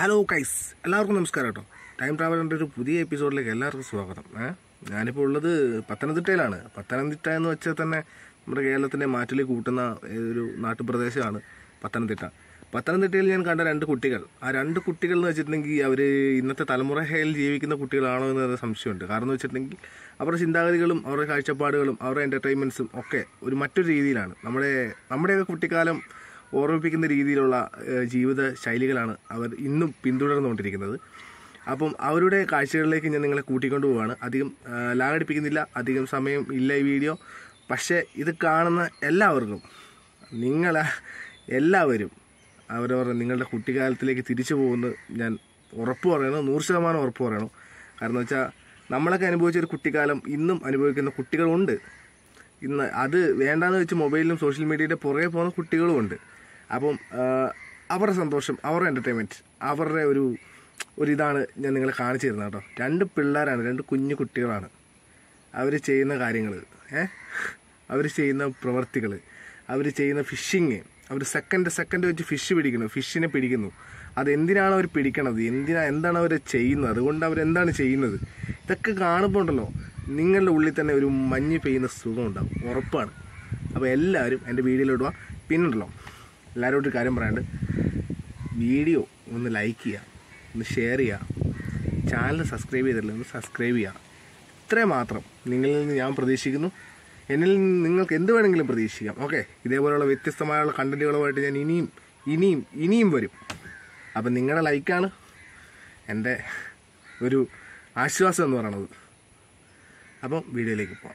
Hello കൈസ് എല്ലാവർക്കും നമസ്കാരം കേട്ടോ ടൈം ട്രാവലറിൻ്റെ ഒരു പുതിയ എപ്പിസോഡിലേക്ക് എല്ലാവർക്കും സ്വാഗതം ഏ ഞാനിപ്പോൾ ഉള്ളത് പത്തനംതിട്ടയിലാണ് പത്തനംതിട്ട എന്ന് വെച്ചാൽ തന്നെ നമ്മുടെ കേരളത്തിൻ്റെ മാറ്റിൽ കൂട്ടുന്ന ഒരു നാട്ടുപ്രദേശമാണ് പത്തനംതിട്ട പത്തനംതിട്ടയിൽ ഞാൻ കണ്ട രണ്ട് കുട്ടികൾ ആ രണ്ട് കുട്ടികൾ എന്ന് വെച്ചിട്ടുണ്ടെങ്കിൽ അവർ ഇന്നത്തെ തലമുറയിൽ ജീവിക്കുന്ന കുട്ടികളാണോ എന്ന് സംശയമുണ്ട് കാരണം എന്ന് വെച്ചിട്ടുണ്ടെങ്കിൽ അവരുടെ ചിന്താഗതികളും അവരുടെ കാഴ്ചപ്പാടുകളും അവരുടെ എൻ്റർടൈൻമെൻറ്റ്സും ഒക്കെ ഒരു മറ്റൊരു രീതിയിലാണ് നമ്മുടെ നമ്മുടെയൊക്കെ കുട്ടിക്കാലം ഓർമ്മിപ്പിക്കുന്ന രീതിയിലുള്ള ഏഹ്, ജീവിത ശൈലികളാണ് അവർ ഇന്നും പിന്തുടർന്നുകൊണ്ടിരിക്കുന്നത് അപ്പം അവരുടെ കാഴ്ചകളിലേക്ക് ഞാൻ നിങ്ങളെ കൂട്ടിക്കൊണ്ടു പോവാണ് അധികം ഏഹ്, ലാഗടിപ്പിക്കുന്നില്ല അധികം സമയം ഇല്ല ഈ വീഡിയോ പക്ഷേ ഇത് കാണുന്ന എല്ലാവർക്കും നിങ്ങൾ എല്ലാവരും അവരവരുടെ നിങ്ങളുടെ കുട്ടിക്കാലത്തിലേക്ക് തിരിച്ചു പോകുന്നു ഞാൻ ഉറപ്പ് പറയണം നൂറ് ശതമാനം ഉറപ്പ് പറയണം കാരണം എന്ന് വെച്ചാൽ നമ്മളൊക്കെ അനുഭവിച്ച ഒരു കുട്ടിക്കാലം ഇന്നും അനുഭവിക്കുന്ന കുട്ടികളുണ്ട് ഇന്ന് അത് വേണ്ടാന്ന് വെച്ച് മൊബൈലിലും സോഷ്യൽ മീഡിയയുടെ പുറകെ പോകുന്ന കുട്ടികളും ഉണ്ട് അപ്പം ആ, അവരുടെ സന്തോഷം അവരുടെ എൻ്റർടൈൻമെൻറ്റ് അവരുടെ ഒരു ഒരു ഇതാണ് ഞാൻ നിങ്ങളെ കാണിച്ചു തരുന്നത് കേട്ടോ രണ്ട് പിള്ളേരാണ് രണ്ട് കുഞ്ഞു കുട്ടികളാണ് അവർ ചെയ്യുന്ന കാര്യങ്ങൾ ഏ അവർ ചെയ്യുന്ന പ്രവർത്തികൾ അവർ ചെയ്യുന്ന ഫിഷിങ് അവർ സെക്കൻഡ് സെക്കൻഡ് വെച്ച് ഫിഷ് പിടിക്കുന്നു ഫിഷിനെ പിടിക്കുന്നു അതെന്തിനാണ് അവർ പിടിക്കണത് എന്തിനാ എന്താണ് അവർ ചെയ്യുന്നത് അതുകൊണ്ട് അവരെന്താണ് ചെയ്യുന്നത് ഇതൊക്കെ കാണുമ്പോൾ ഉണ്ടല്ലോ നിങ്ങളുടെ ഉള്ളിൽ തന്നെ ഒരു മഞ്ഞ് പെയ്യുന്ന സുഖം ഉണ്ടാവും ഉറപ്പാണ് അപ്പോൾ എല്ലാവരും എൻ്റെ വീഡിയോയിലിടുക പിന്നുണ്ടല്ലോ എല്ലാവരോടും ഒരു കാര്യം പറയാണ്ട് വീഡിയോ ഒന്ന് ലൈക്ക് ചെയ്യുക ഒന്ന് ഷെയർ ചെയ്യുക ചാനൽ സബ്സ്ക്രൈബ് ചെയ്തിട്ടില്ല ഒന്ന് സബ്സ്ക്രൈബ് ചെയ്യുക ഇത്രയും മാത്രം നിങ്ങളിൽ നിന്ന് ഞാൻ പ്രതീക്ഷിക്കുന്നു എന്നിൽ നിന്ന് നിങ്ങൾക്ക് എന്ത് വേണമെങ്കിലും പ്രതീക്ഷിക്കാം ഓക്കെ ഇതേപോലെയുള്ള വ്യത്യസ്തമായുള്ള കണ്ടന്റുകളുമായിട്ട് ഞാൻ ഇനിയും ഇനിയും ഇനിയും വരും അപ്പം നിങ്ങളുടെ ലൈക്കാണ് എൻ്റെ ഒരു ആശ്വാസം എന്ന് പറയണത് അപ്പം വീഡിയോയിലേക്ക് പോകാം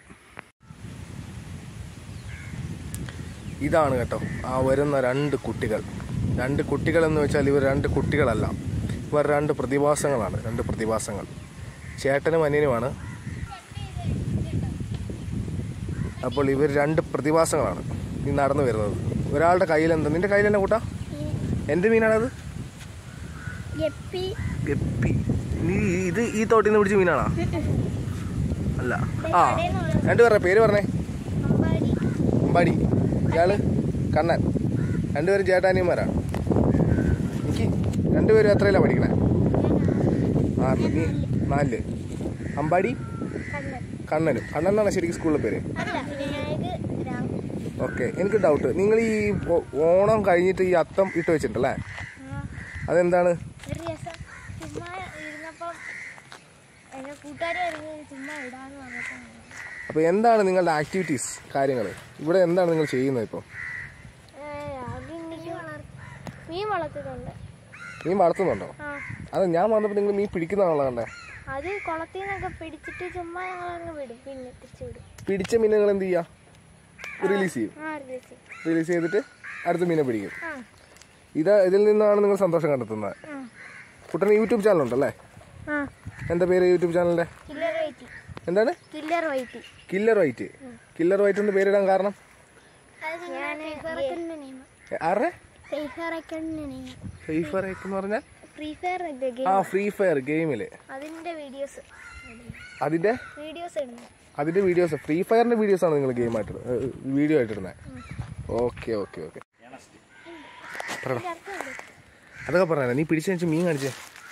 ഇതാണ് കേട്ടോ ആ വരുന്ന രണ്ട് കുട്ടികൾ രണ്ട് കുട്ടികൾ എന്ന് വെച്ചാൽ ഇവർ രണ്ട് കുട്ടികളല്ല ഇവർ രണ്ട് പ്രതിഭാസങ്ങളാണ് രണ്ട് പ്രതിഭാസങ്ങൾ ചേട്ടനും അനിയനുമാണ് അപ്പോൾ ഇവർ രണ്ട് പ്രതിഭാസങ്ങളാണ് ഈ നടന്നു വരുന്നത് ഒരാളുടെ കയ്യിൽ എന്താ നിന്റെ കയ്യിൽ എന്നാ കൂട്ടാ എന്ത് മീനാണത് ഗപ്പി ഗപ്പി നീ ഇത് ഈ തോട്ടിൽ നിന്ന് പിടിച്ച മീനാണോ അല്ല ആ രണ്ടുപേരുടെ പേര് പറഞ്ഞേ അമ്പാടി അമ്പാടി ഇയാള് കണ്ണൻ രണ്ടുപേരും ചേട്ടാനിയന്മാരാണ് എനിക്ക് രണ്ടുപേരും എത്രയിലാണ് പഠിക്കണേ ആറില് നീ നാലില് അമ്പാടി കണ്ണൻ കണ്ണനും കണ്ണനാണ് ശരിക്കും സ്കൂളിലെ പേര് അല്ല വിനായക് രാം ഓക്കെ എനിക്ക് ഡൗട്ട് നിങ്ങൾ ഈ ഓ- ഓണം കഴിഞ്ഞിട്ട് ഈ അത്തം ഇട്ട് വെച്ചിട്ടുണ്ടല്ലേ ആ, അതെന്താണ് ഒരു രസം ചുമ്മാ ഇരുന്നപ്പം എന്നെ കൂട്ടുകാരി ഇറങ്ങി ചുമ്മാ ഇടാന്ന് പറഞ്ഞപ്പോൾ അപ്പോൾ എന്താണ് നിങ്ങളുടെ ആക്ടിവിറ്റീസ് കാര്യങ്ങൾ ഇവിടെ എന്താണ് നിങ്ങൾ ചെയ്യുന്നത് ഇപ്പോൾ മീൻ വളർത്തുന്നുണ്ട് മീൻ വളർത്തുന്നുണ്ടോ ആ അത് ഞാൻ വന്നപ്പോൾ നിങ്ങൾ മീൻ പിടിക്കുന്നതാണല്ലോ കണ്ടേ അത് കുളത്തിൽ നിന്നൊക്കെ പിടിച്ചിട്ട് ചുമ്മാ ഞങ്ങളങ്ങ് വിടും പിന്നെ തിരിച്ചു വിടും പിടിച്ച മീൻ നിങ്ങൾ എന്ത് ചെയ്യുക റിലീസ് ചെയ്യും ആ ഒരു ദിവസം റിലീസ് ചെയ്തിട്ട് അടുത്ത മീനെ പിടിക്കും ആ ഇത് ഇതിൽ നിന്നാണ് നിങ്ങൾ സന്തോഷം കണ്ടെത്തുന്നത് ആ കുട്ടന് യൂട്യൂബ് ചാനൽ ഉണ്ടല്ലേ ആ എന്താ പേര് യൂട്യൂബ് ചാനലിൻ്റെ കില്ലർ വൈറ്റി എന്താണ് killer whitey killer white killer white എന്ന് പേരിടാൻ കാരണം ഞാൻ എ, ആരുടെ ഫ്രീ ഫയർ അക്കൗണ്ടിന് ഫ്രീ ഫയർ എന്ന് പറഞ്ഞാൽ ഫ്രീ ഫയർ ആ ഫ്രീ ഫയർ ഗെയിമില് അതിന്റെ വീഡിയോസ് അതിന്റെ വീഡിയോസ് ഇടുന്നു അതിന്റെ വീഡിയോസ് ഫ്രീ ഫയറിന്റെ വീഡിയോസ് ആണ് നിങ്ങൾ ഗെയിം ആയിട്ട് വീഡിയോ ആയിട്ട് ഇടുന്നത് ഓക്കെ ഓക്കെ ഓക്കെ പറയണം അതൊക്കെ പറഞ്ഞ നീ പിടിച്ചു വെച്ച് മീൻ കാണിച്ചേ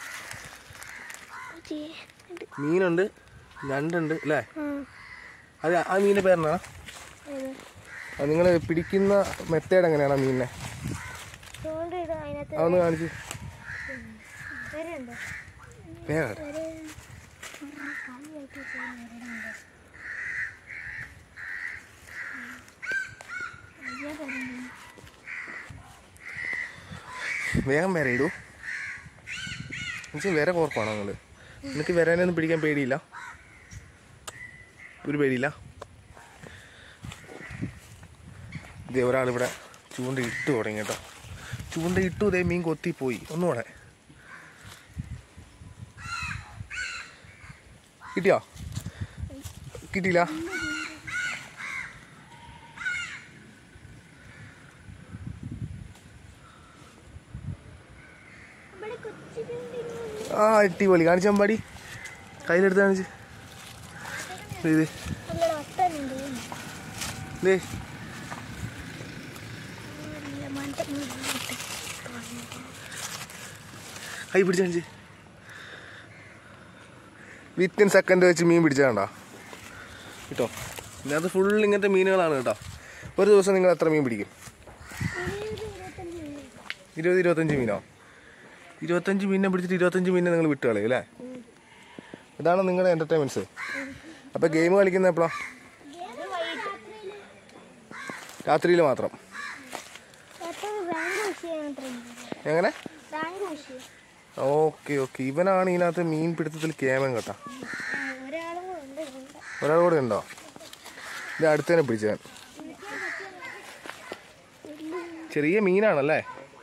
മീനുണ്ട് ഞണ്ടുണ്ട് അല്ലേ അത് ആ മീനിന്റെ പേരെന്നാ നിങ്ങൾ പിടിക്കുന്ന മെത്തേഡ് എങ്ങനെയാണ് ആ മീനിനെ ചൂണ്ടിടും അതിനകത്ത് അതൊന്ന് കാണിച്ച് വരണ്ടോ പേരാ വേഗം വരെ ഇടൂ എനിക്ക് വരെ കോർപ്പാണോ നിങ്ങൾ നിനക്ക് വരാനൊന്നും പിടിക്കാൻ പേടിയില്ല ഒരു പേടിയില്ല ഇതേ ഒരാളിവിടെ ചൂണ്ട ഇട്ട് തുടങ്ങി കേട്ടോ ചൂണ്ട ഇട്ടു ഇതേ മീൻ കൊത്തി പോയി ഒന്നുകൂടെ കിട്ടിയോ കിട്ടിയില്ല ആ അടിപൊളി കാണിച്ച അമ്പാടി കയ്യിലെടുത്ത് കാണിച്ച് ഇത് ദേ കൈ പിടിച്ചു വിത്തിൻ സെക്കൻഡ് വെച്ച് മീൻ പിടിച്ചാണ്ടോ കേട്ടോ ഇതിനകത്ത് ഫുൾ ഇങ്ങനത്തെ മീനുകളാണ് കേട്ടോ ഒരു ദിവസം നിങ്ങൾ എത്ര മീൻ പിടിക്കും ഇരുപത് ഇരുപത്തഞ്ച് മീനോ ഇരുപത്തഞ്ച് മീനിനെ പിടിച്ചിട്ട് ഇരുപത്തഞ്ച് മീനിനെ നിങ്ങൾ വിട്ട് കളയും അല്ലേ ഇതാണ് നിങ്ങളുടെ എൻ്റർടൈൻമെൻറ്റ്സ് അപ്പോൾ ഗെയിം കളിക്കുന്ന എപ്പോഴാ അത് വൈകിട്ട് രാത്രിയിൽ മാത്രം റാങ്ക് പുഷ് ചെയ്യാൻ എങ്ങനെ റാങ്ക് പുഷ് ചെയ്യാം ഓക്കെ ഓക്കെ ഇവനാണ് ഇതിനകത്ത് മീൻ പിടുത്തത്തിൽ കേമൻ കേട്ടോ ഒരാളും കൂടെ ഉണ്ട് ഇവിടെ. ഒരാൾ കൂടെ ഉണ്ടോ ഇത് അടുത്തതിനെ പിടിച്ചവൻ ചെറിയ മീനാണല്ലേ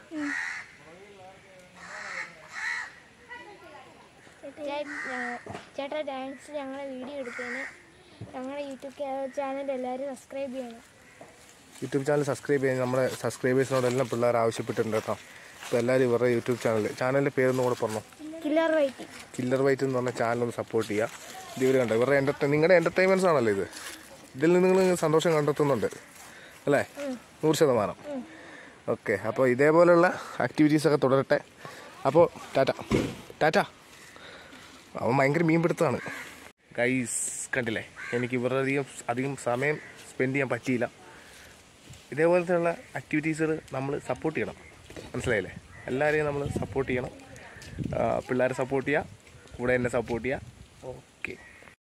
ചേട്ടാ ഡാൻസ് ഞങ്ങളെ വീഡിയോ എടുത്തതിന് ഞങ്ങളുടെ യൂട്യൂബ് ചാനൽ എല്ലാവരും സബ്സ്ക്രൈബ് ചെയ്യണം യൂട്യൂബ് ചാനൽ സബ്സ്ക്രൈബ് ചെയ്യാൻ നമ്മുടെ സബ്സ്ക്രൈബേഴ്സിനോടെല്ലാം പിള്ളേർ ആവശ്യപ്പെട്ടിട്ടുണ്ട് കേട്ടോ അപ്പോൾ എല്ലാവരും ഇവരുടെ യൂട്യൂബ് ചാനൽ ചാനലിൻ്റെ പേരൊന്നും കൂടെ പറഞ്ഞു കില്ലർ വൈറ്റി കില്ലർ വൈറ്റ് എന്ന് പറഞ്ഞ ചാനൽ ഒന്ന് സപ്പോർട്ട് ചെയ്യുക ഇത് ഇവർ കണ്ടോ ഇവരുടെ എൻ്റർടൈൻ നിങ്ങളുടെ എൻ്റർടൈൻമെൻറ്റ്സ് ആണല്ലോ ഇത് ഇതിൽ നിന്ന് നിങ്ങൾ സന്തോഷം കണ്ടെത്തുന്നുണ്ട് അല്ലേ നൂറ് ശതമാനം ഓക്കെ അപ്പോൾ ഇതേപോലെയുള്ള ആക്ടിവിറ്റീസൊക്കെ തുടരട്ടെ അപ്പോൾ ടാറ്റ ടാറ്റ അവൻ ഭയങ്കര മീൻ പിടുത്തമാണ് ഗൈസ് കണ്ടില്ലേ എനിക്ക് ഇവരുടെ അധികം അധികം സമയം സ്പെൻഡ് ചെയ്യാൻ പറ്റിയില്ല ഇതേപോലത്തെയുള്ള ആക്ടിവിറ്റീസുകൾ നമ്മൾ സപ്പോർട്ട് ചെയ്യണം മനസ്സിലായില്ലേ എല്ലാവരെയും നമ്മൾ സപ്പോർട്ട് ചെയ്യണം ആ, പിള്ളേരെ സപ്പോർട്ട് ചെയ്യുക കൂടെ എന്നെ സപ്പോർട്ട് ചെയ്യുക ഓ